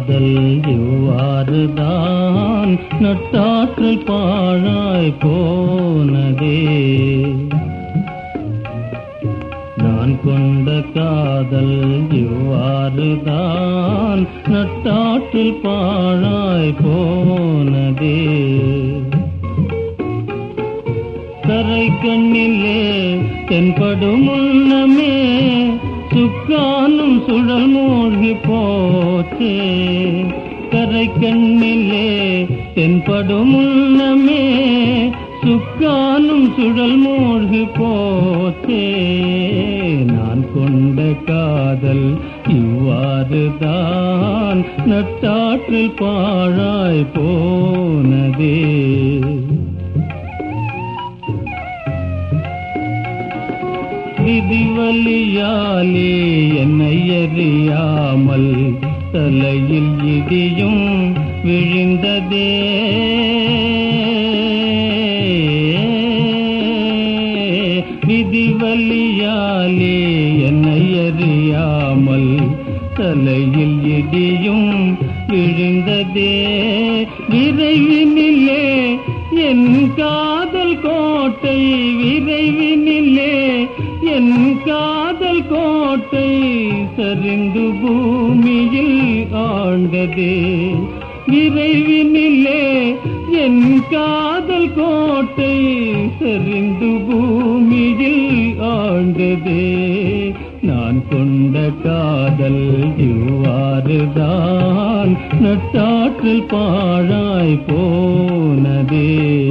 காதல் இவ்வாறுதான் நட்டாற்றில் பாழாய் போனதே நான் கொண்ட காதல் இவ்வாறுதான் நட்டாற்றில் பாழாய் போனதே கரை கண்ணிலே தென்படும் முன்னமே சுக்கானும் சுழல் மூழ்கி போச்சே கரை கண்ணிலே தென்படும் முன்னமே சுக்கானும் சுழல் மூழ்கி போச்சே நான் கொண்ட காதல் இவ்வாறுதான் நட்டாற்றில் பாழாய் போனதே விதிவலியாலே என்னை அறியாமல் தலையில் இடியும் விழுந்ததே விதிவலியாலே என்னை அறியாமல் தலையில் இடியும் விழுந்ததே விரைவினிலே என் காதல் கோட்டை விரைவினிலே என் காதல் கோட்டை சரிந்து பூமியில் ஆண்டதே விரைவினிலே என் காதல் கோட்டை சரிந்து பூமியில் ஆண்டதே நான் கொண்ட காதல் இவ்வாறுதான் நட்டாற்றில் பாழாய் போனதே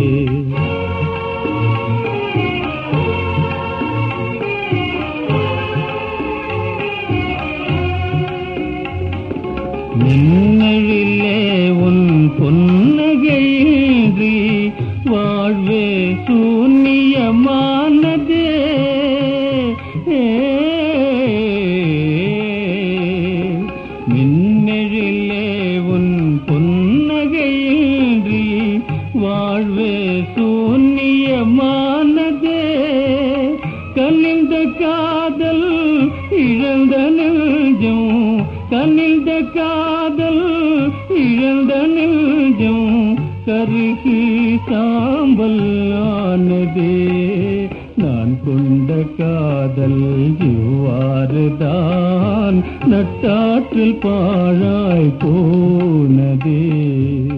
மின்னழிலே உன் பொன்னகையின்றி வாழ்வே சூன்யமானதே மின்னழிலே உன் பொன்னகையின்றி வாழ்வே சூன்யமானதே கனிந்த காதல் இழந்த நெஞ்சம் கனிந்த காதல் இழந்த நெஞ்சம் கருகி சாம்பல் ஆனதே நான் கொண்ட காதல் இவ்வாறுதான் நட்டாற்றில் பாழாய் போனதே